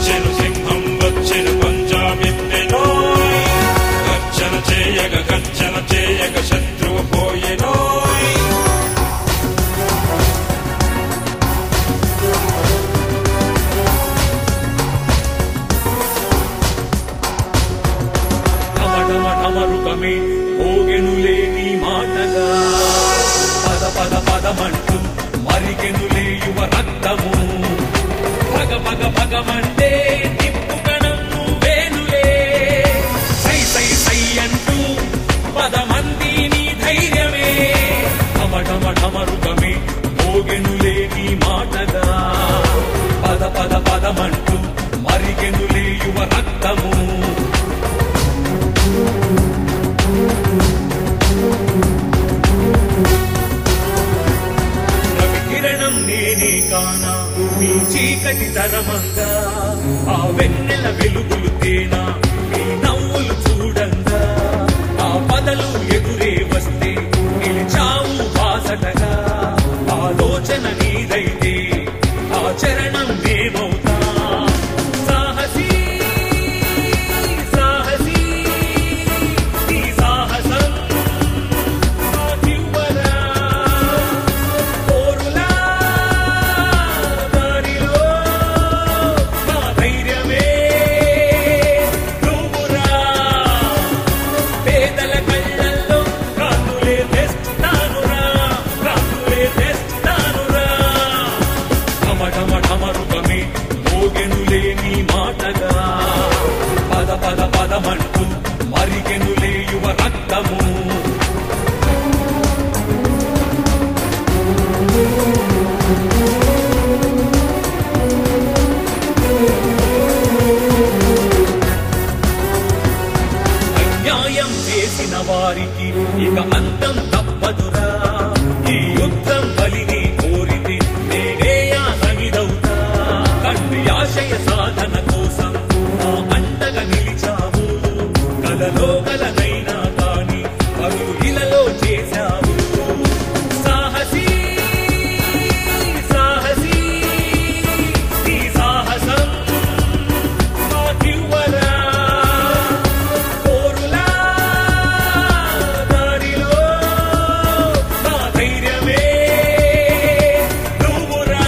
వచ్చెను సింహం వచ్చెను పంజాబెత్తెనోయ్ గర్జన చేయగ గర్జన చేయగ శత్రువు పోయెనోయ్ ఢమఢమ ఢమరుకమే మోగెనులే నీ మాటగా పద పద పదమంటూ మరిగెనులే యువ రక్తము పగ పగ పగమంటే తిప్పుకణం నువ్వేనులే సై సై సై అంటూ పదమంది నీ ధైర్యమే ఢమ ఢమ ఢమరుకమే మోగెనులే నీ మాటగా పద పద పదమంటూ మరిగెనులే యువ రక్తము రవి కిరణం నేనే కానా నీ చీకటి తరమంగా ఆ వెన్నెల వెలుగులు తేనా నీ నవ్వులు చూడంగా ఆ పదలు ఎదురే వస్తే నిలిచావు బాసటగా ఆలోచన నీదైతే ఆ చరణం మేమవుతా సాహసీ సాహసీ నీ సాహసం నాకివ్వరా పోరులా దారిలో నా ధైర్యమే నువ్వురా పేదల కళ్ళల్లో కాంతులే తెస్తానురా కాంతులే తెస్తానురా ఢమ ఢమ ఢమరుకమే మోగెనులే నీ మాటగా పద పద పదమంటూ మరిగెనులే యువ రక్తము అన్యాయం చేసిన వారికి ఇక అంతం తప్పదురా ఈ యుద్ధం బలిని కోరితే నేనే సమిదవుతా తండ్రి ఆశయ సాధన కోసం నా అండగా నిలిచావు కలలో కలనైనా కాని పరుగు ఇలలో చేశావు సాహసీ సాహసీ ఈ సాహసం నాకివ్వరా పోరులా దారిలో నా ధైర్యమే నువ్వురా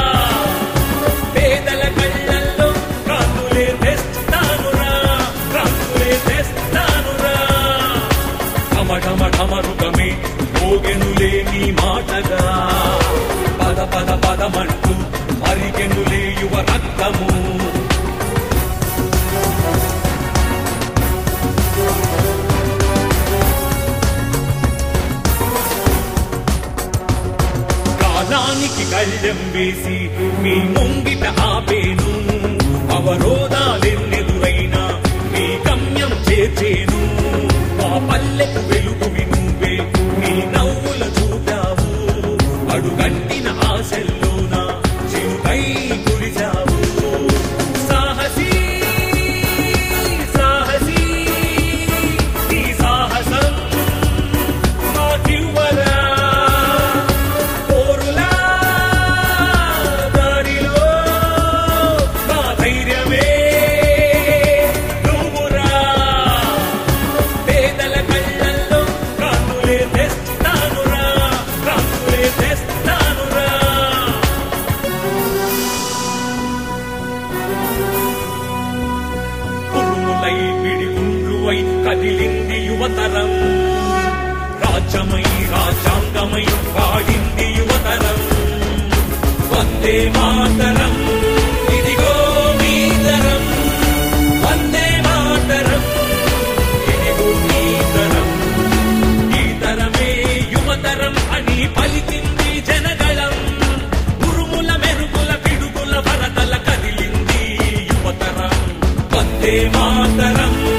పేదల కళ్ళల్లో కాంతులే తెస్తానురా కాంతులే తెస్తానురా ఢమ ఢమ ఢమరుకమే మోగెనులే నీ మాటగా పద పద పదమంటూ మరిగెనులే యువ రక్తము కాలానికి కళ్ళెం వేసి మీ ముంగిట ఆపేను అవరోధాలెన్నెదురైనా మీ గమ్యం చేర్చేను మా పల్లెకు వెలుగువి నువ్వే నీ నవ్వుల చూపావు అడుగంటిన ఆశల్లోన చిరుకై కురిచావు సాహసీ సాహసీ ఈ సాహసం మాకివ్వరా పోరులా దారిలో నా ధైర్యమే నువ్వురా పేదల కళ్ళల్లో కాంతులే తెస్తానురా కాంతులే తెస్తానురా కురుములై పిడిగుండ్రువై కదిలింది యువతరం రాజ్యమై రాజ్యాంగమై వాడింది యువతరం వందే మాతరం ఇదిగో మీ తరం వందే మాతరం ఇదిగో మీ తరం ఈ తరమే యువతరం అని పలికింది జనగళం ఉరుముల మెరుగుల పిడుగుల వరదల కదిలింది యువతరం వందే మాతరం